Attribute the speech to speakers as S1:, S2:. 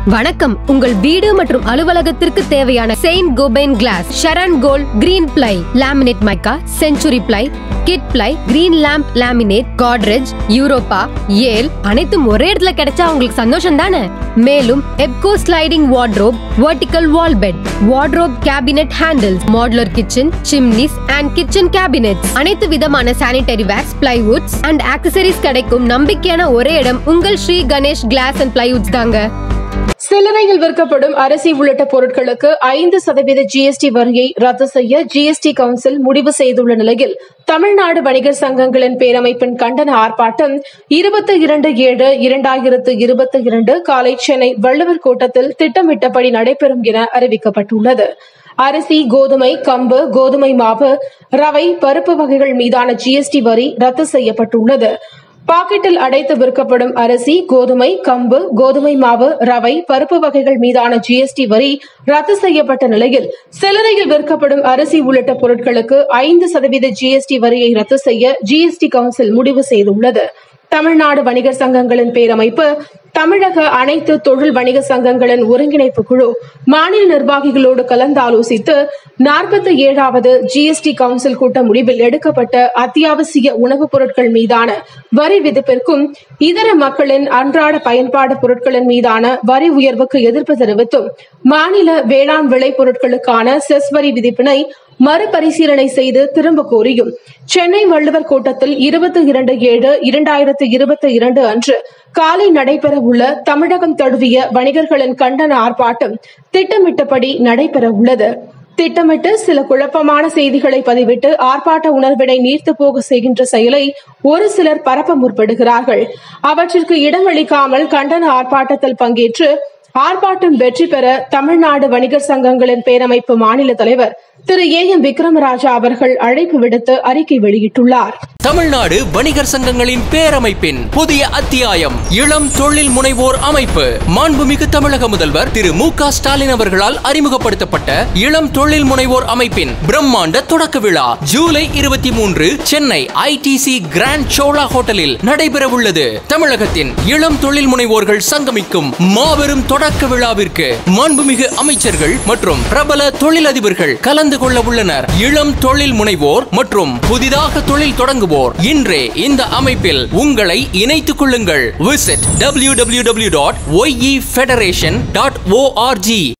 S1: வணக்கம் உங்கள் வீடு மற்றும் அலுவலகத்திற்கு தேவையான Saint Gobain glass Sharon gold green ply laminate mica century ply kit ply green lam laminate Godrej Europa ஏல் அனைத்தும் ஒரே இடத்துல கிடைச்சா உங்களுக்கு சந்தோஷம் தானே மேலும் Ebco sliding wardrobe vertical wall bed wardrobe cabinet handles modular kitchen chimneys and kitchen cabinets அனைத்து விதமான sanitary wares plywoods and accessories கிடைக்கும் நம்பிக்கையான ஒரே இடம் உங்கள் Sri Ganesh glass and plywoods தாங்க
S2: சில்லறையில் விற்கப்படும் அரிசி உள்ளிட்ட பொருட்களுக்கு ஐந்து சதவீத ஜிஎஸ்டி வரியை ரத்து செய்ய ஜிஎஸ்டி கவுன்சில் முடிவு செய்துள்ள நிலையில் தமிழ்நாடு வணிகர் சங்கங்களின் பேரமைப்பின் கண்டன ஆர்ப்பாட்டம் இருபத்தி இரண்டு ஏழு இரண்டாயிரத்து இருபத்தி இரண்டு காலை சென்னை வள்ளுவர் கோட்டத்தில் திட்டமிட்டபடி நடைபெறும் என அறிவிக்கப்பட்டுள்ளது அரிசி கோதுமை கம்பு கோதுமை மாவு ரவை பருப்பு வகைகள் மீதான ஜிஎஸ்டி வரி ரத்து செய்யப்பட்டுள்ளது பாக்கெட்டில் அடைத்து விற்கப்படும் அரிசி கோதுமை கம்பு கோதுமை மாவு ரவை பருப்பு வகைகள் மீதான ஜிஎஸ்டி வரி ரத்து செய்யப்பட்ட நிலையில் சில்லறையில் விற்கப்படும் அரிசி உள்ளிட்ட பொருட்களுக்கு ஐந்து சதவீத ஜிஎஸ்டி வரியை ரத்து செய்ய ஜிஎஸ்டி கவுன்சில் முடிவு செய்துள்ளது தமிழ்நாடு வணிகர் சங்கங்களின் பேரமைப்பு தமிழக அனைத்து தொழில் வணிக சங்கங்களின் ஒருங்கிணைப்பு குழு மாநில நிர்வாகிகளோடு கலந்தாலோசித்து நாற்பத்தி ஏழாவது ஜிஎஸ்டி கவுன்சில் கூட்ட முடிவில் எடுக்கப்பட்ட அத்தியாவசிய உணவுப் பொருட்கள் மீதான வரி விதிப்பிற்கும் இதர மக்களின் அன்றாட பயன்பாடு பொருட்களின் மீதான வரி உயர்வுக்கு எதிர்ப்பு தெரிவித்தும் மாநில வேளாண் விளை பொருட்களுக்கான செஸ் வரி விதிப்பினை மறுபரிசீலனை செய்து திரும்ப கோரியும் சென்னை வள்ளுவர் கோட்டத்தில் இருபத்தி இரண்டு ஏழு இரண்டாயிரத்து இருபத்தி இரண்டு அன்று காலை நடைபெறவுள்ள தமிழகம் தழுவிய வணிகர்களின் கண்டன ஆர்ப்பாட்டம் திட்டமிட்டபடி நடைபெற உள்ளது திட்டமிட்டு சில குழப்பமான செய்திகளை பதிவிட்டு ஆர்ப்பாட்ட உணர்வினை நீர்த்து போக செய்கின்ற செயலை ஒரு சிலர் பரப்ப முற்படுகிறார்கள் அவற்றிற்கு இடமளிக்காமல் கண்டன ஆர்ப்பாட்டத்தில் பங்கேற்று ஆர்ப்பாட்டம் வெற்றி பெற தமிழ்நாடு வணிகர் சங்கங்களின் பேரமைப்பு மாநில தலைவர் திரு ஏ எம் விக்ரமராஜா அவர்கள் அழைப்பு விடுத்து அறிக்கை வெளியிட்டுள்ளார்
S3: தமிழ்நாடு வணிகர் சங்கங்களின் பேரமைப்பின் புதிய அத்தியாயம் இளம் தொழில் முனைவோர் அமைப்பு மாண்புமிகு தமிழக முதல்வர் திரு மு க ஸ்டாலின் அவர்களால் அறிமுகப்படுத்தப்பட்ட இளம் தொழில் முனைவோர் அமைப்பின் பிரம்மாண்ட தொடக்க விழா ஜூலை இருபத்தி மூன்று சென்னை ஐடிசி கிராண்ட் சோழா ஹோட்டலில் நடைபெறவுள்ளது தமிழகத்தின் இளம் தொழில் முனைவோர்கள் சங்கமிக்கும் மாபெரும் தொடக்க விழாவிற்கு மாண்புமிகு அமைச்சர்கள் மற்றும் பிரபல தொழிலதிபர்கள் கலந்து கொள்ள உள்ளனர் இளம் தொழில் முனைவோர் மற்றும் புதிதாக தொழில் தொடங்குவோர் இன்றே இந்த அமைப்பில் உங்களை இணைத்துக் கொள்ளுங்கள் விசிட் www.yefederation.org